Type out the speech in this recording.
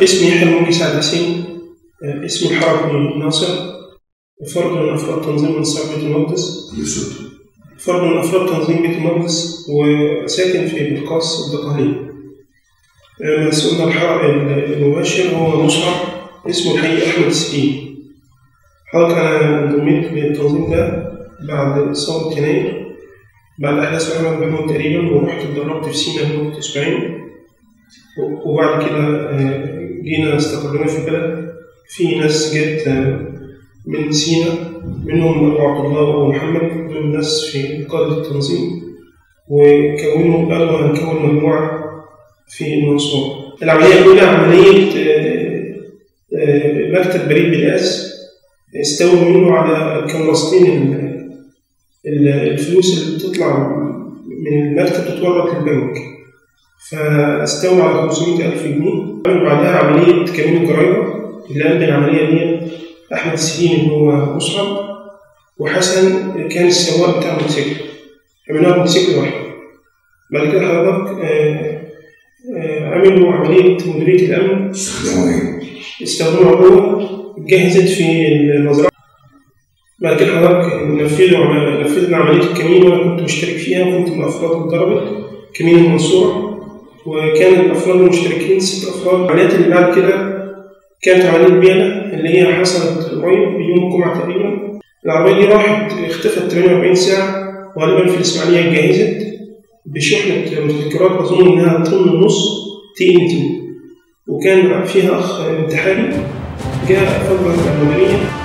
اسمي يحيى الموجي سعد حسين آه، اسمي الحركي ناصر فرد من أفراد تنظيم أنصار بيت المقدس يسود فرد من أفراد تنظيم بيت المقدس وساكن في بالقاس الدقهلية آه، مسؤولنا الحرق المباشر هو مصعب اسمه الحقيقي أحمد السكين حضرتك أنا انضميت للتنظيم ده بعد ثورة يناير بعد أحداث محمد محمود تقريبا ورحت اتدربت في سينا لمدة أسبوعين وبعد كده آه، جينا استقرينا في البلد في ناس جت آه، من سينا منهم أبو عبد الله وأبو محمد دول ناس في قادة التنظيم وكونوا قالوا هنكون مجموعة في المنصورة العملية الأولى عملية آه، آه، مكتب بريد بالقاس استولوا منه على كانوا قاصدين ال- ال- الفلوس اللي بتطلع من المكتب تتورط للبنك فاستولوا على 500 ألف جنيه عملوا بعدها عملية كمين الجرايدة اللي قام بالعملية دي أحمد السليم اللي هو مصعب وحسن كان السواق بتاع الموتوسيكل عملناها موتوسيكل واحد بعد كده حضرتك آه، آه، عملوا عملية مديرية الأمن استخدموا ايه؟ استخدموا عبوة جهزت في المزرعة بعد كده حضرتك نفذوا عم- نفذنا عملية الكمين وأنا كنت مشترك فيها وكنت من الأفراد اللي اتضربت كمين المنصورة وكان الأفراد المشتركين ست أفراد العمليات اللي بعد كده كانت عملية بيانة اللي هي حصلت قريب بيوم الجمعة تقريبا العربية دي راحت اختفت 48 ساعة وغالبا في الإسماعيلية جهزت بشحنة متذكرات أظن إنها طن ونص تي إن تي وكان فيها أخ انتحاري جاء فضلا المديرية